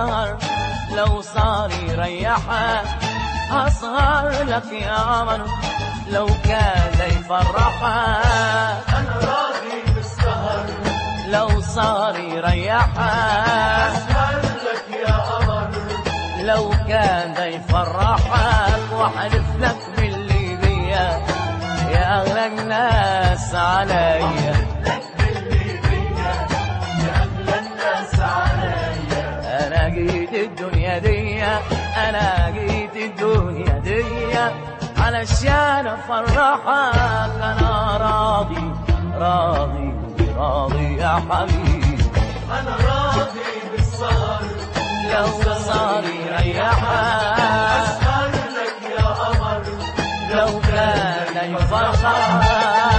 هالسهر لو صار يريحك هسهر لك يا قمر لو كان يفرحك أنا راضي بالسهر لو صار يريحك أسهر لك يا قمر لو كان دا يفرحك وحلف لك باللي بيا يا اغلى الناس عليا اللي بيا يا أغلى الناس عليا انا جيت الدنيا دي انا جيت الدنيا دي علشان افرحك انا راضي راضي راضي يا حبيبي أنا راضي بالسهر لو صار يريحك أسهر لك يا قمر لو كان يفرحك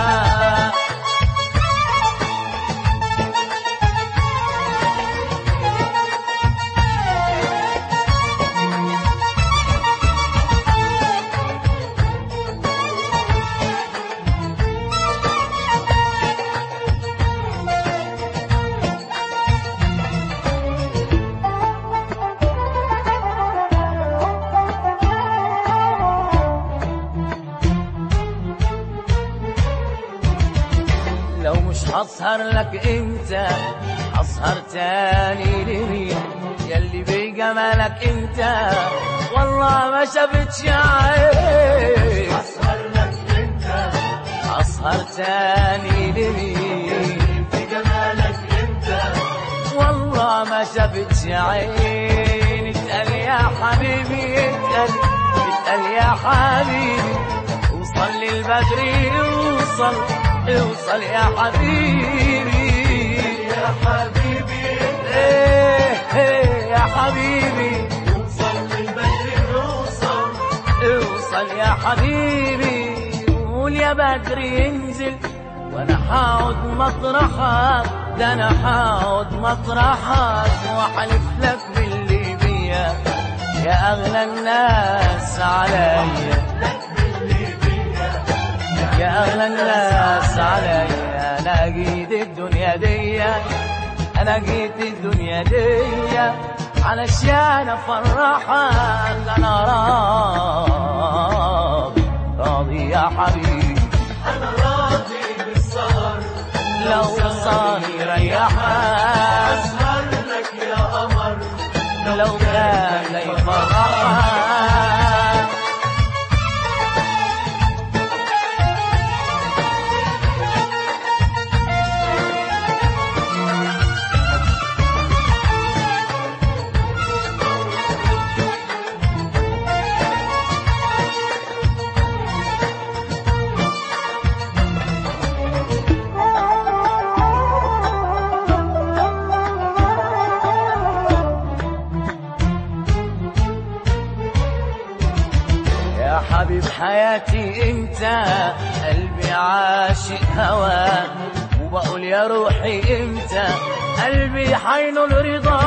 لو مش هسهر لك انت هسهر تاني لمين يلي بجمالك انت والله ما شفتش عين أسهر لك أنت هسهر تاني لمين بجمالك أنت والله ما شفتش عين اتقل يا حبيبي اتقل اتقل يا حبيبي اوصل للبدر اوصل اوصل يا حبيبي يا حبيبي ايه ايه يا حبيبي وصل للبدر نوصل اوصل يا حبيبي قول يا بدر ينزل وانا حاعد مطرحك ده انا حاعد مطرحك واحلف لك باللي بيا يا اغلى الناس عليا اللي بيا يا اغلى الناس عليا انا جيت الدنيا دي انا جيت الدنيا دي علشان افرحك انا راضي راضي يا حبيبي أنا راضي بالسهر لو صار يريحك أسهر لك يا قمر لو كان يفرحك يا حبيب حياتي انت قلبي عاشق هواك وبقول يا روحي انت قلبي حين الرضا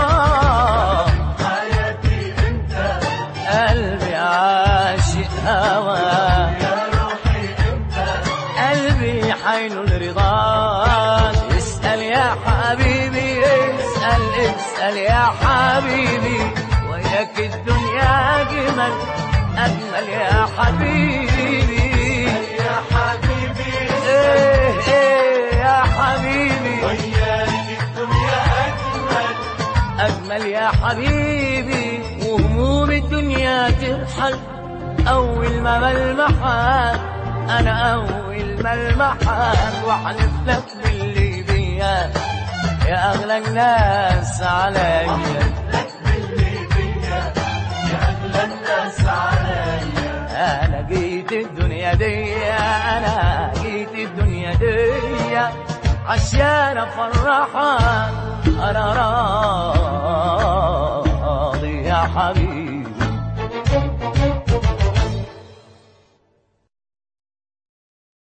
حياتي أنت قلبي عاشق هواك يا روحي أنت قلبي حين الرضا اسأل يا حبيبي اسأل اسأل يا حبيبي وياك الدنيا أجمل أجمل يا حبيبي يا حبيبي إيه إيه يا حبيبي وياك الدنيا أجمل أجمل يا حبيبي وهموم الدنيا ترحل أول ما بلمحك أنا أول ما ألمحك وأحلف لك باللي بيا يا أغلى الناس عليا اللي بيا يا أغلى الناس عليا أنا جيت الدنيا دي أنا جيت الدنيا دي عشان أفرحك أنا راضي يا حبيبي